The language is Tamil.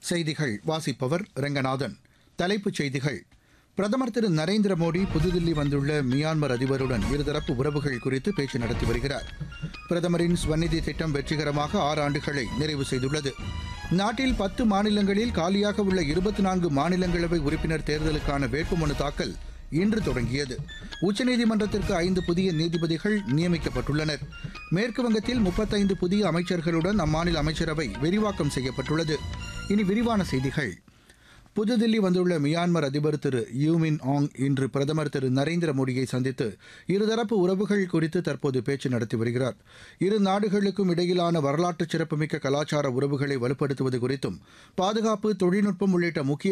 செய்திகள் வாசிப்பவர் ரெங்கநாதன் தலைப்புச் செய்திகள் பிரதமர் திரு நரேந்திர மோடி புதுதில்லி வந்துள்ள மியான்மர் அதிபருடன் இருதரப்பு உறவுகள் குறித்து பேச்சு நடத்தி வருகிறார் பிரதமரின் ஸ்வநிதி திட்டம் வெற்றிகரமாக ஆறு ஆண்டுகளை நிறைவு செய்துள்ளது நாட்டில் பத்து மாநிலங்களில் காலியாக உள்ள இருபத்தி நான்கு மாநிலங்களவை உறுப்பினர் தேர்தலுக்கான வேட்புமனு தாக்கல் இன்று தொடங்கியது உச்சநீதிமன்றத்திற்கு ஐந்து புதிய நீதிபதிகள் நியமிக்கப்பட்டுள்ளனர் மேற்கு வங்கத்தில் முப்பத்தைந்து புதிய அமைச்சர்களுடன் அம்மாநில அமைச்சரவை விரிவாக்கம் செய்யப்பட்டுள்ளது இனி விரிவான செய்திகள் புதுதில்லி வந்துள்ள மியான்மர் அதிபர் திரு யூமின் ஆங் இன்று பிரதமர் திரு நரேந்திர மோடியை சந்தித்து இருதரப்பு உறவுகள் குறித்து தற்போது பேச்சு நடத்தி வருகிறார் இரு நாடுகளுக்கும் இடையிலான வரலாற்று சிறப்புமிக்க கலாச்சார உறவுகளை வலுப்படுத்துவது குறித்தும் பாதுகாப்பு தொழில்நுட்பம் உள்ளிட்ட முக்கிய